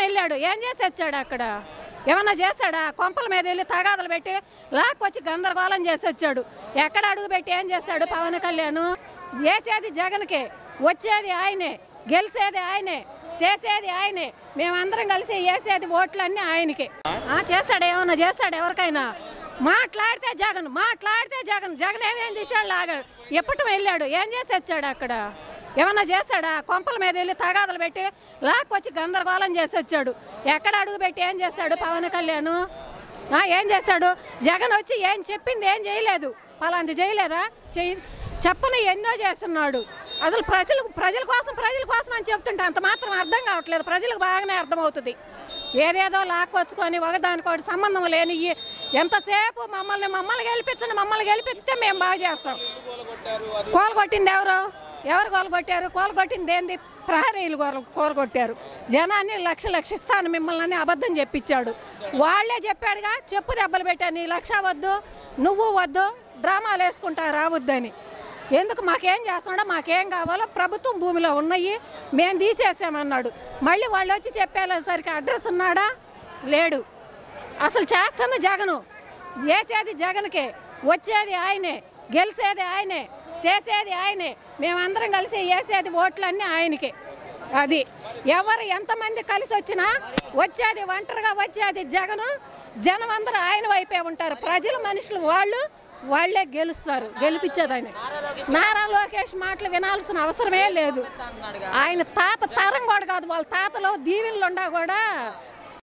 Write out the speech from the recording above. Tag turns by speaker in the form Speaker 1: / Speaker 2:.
Speaker 1: వెళ్ళాడు ఏం చేసి వచ్చాడు అక్కడ ఏమన్నా చేశాడా కొంపల మీద వెళ్ళి తగాదలు పెట్టి లాక్కొచ్చి గందరగోళం చేసి వచ్చాడు ఎక్కడ అడుగు పెట్టి ఏం చేశాడు పవన్ కళ్యాణ్ వేసేది జగన్కే వచ్చేది ఆయనే గెలిచేది ఆయనే చేసేది ఆయనే మేమందరం కలిసి వేసేది ఓట్లన్నీ ఆయనకే ఆ, చేశాడు ఏమన్నా చేశాడు ఎవరికైనా మాట్లాడితే జగన్ మాట్లాడితే జగన్ జగన్ ఏమేం తీసాడు లాగాడు ఎప్పటి వెళ్ళాడు ఏం చేసి వచ్చాడు అక్కడ ఏమన్నా చేశాడా కొంపల మీద వెళ్ళి తగాదలు పెట్టి లాక్కొచ్చి గందరగోళం చేసి వచ్చాడు ఎక్కడ అడుగు పెట్టి ఏం చేశాడు పవన్ కళ్యాణ్ ఆ, ఏం చేశాడు జగన్ వచ్చి ఏం చెప్పింది ఏం చేయలేదు పలాంది చేయలేదా చెయ్యి చెప్పని ఎన్నో చేస్తున్నాడు అసలు ప్రజలకు ప్రజల కోసం ప్రజల కోసం అని చెప్తుంటే అంత మాత్రం అర్థం కావట్లేదు ప్రజలకు బాగానే అర్థమవుతుంది ఏదేదో లాక్కొచ్చుకొని ఒకదానికోటి సంబంధం లేని ఈ ఎంతసేపు మమ్మల్ని మమ్మల్ని గెలిపించండి మమ్మల్ని గెలిపిస్తే మేము బాగా చేస్తాం కోలగొట్టింది ఎవరు ఎవరు కోలగొట్టారు కోలగొట్టింది ఏంది ప్రహరీలు కోల- కోలగొట్టారు జనాన్ని లక్ష లక్ష ఇస్తాను మిమ్మల్ని అని అబద్ధం చెప్పించాడు వాళ్ళే చెప్పాడుగా చెప్పు దెబ్బలు పెట్టాను నీ లక్ష వద్దు నువ్వు వద్దు డ్రామాలు వేసుకుంటా రావద్దని ఎందుకు మాకేం చేస్తున్నాడో మాకేం కావాలో ప్రభుత్వం భూమిలో ఉన్నాయి మేము తీసేసామన్నాడు మళ్ళీ వాళ్ళు వచ్చి చెప్పేసరికి అడ్రస్ ఉన్నాడా లేడు అసలు చేస్తున్న జగను వేసేది జగన్కే వచ్చేది ఆయనే గెలిచేది ఆయనే చేసేది ఆయనే మేమందరం కలిసి వేసేది ఓట్లన్నీ ఆయనకే అది ఎవరు ఎంతమంది కలిసి వచ్చినా వచ్చేది ఒంటరిగా వచ్చేది జగను జనం అందరూ ఆయన వైపే ఉంటారు ప్రజల మనుషులు వాళ్ళు వాళ్ళే గెలుస్తారు గెలిపించేది ఆయన నారా లోకేష్ మాటలు వినాల్సిన అవసరమే లేదు ఆయన తాత తరం కూడా కాదు వాళ్ళ తాతలో దీవెనలు ఉండా కూడా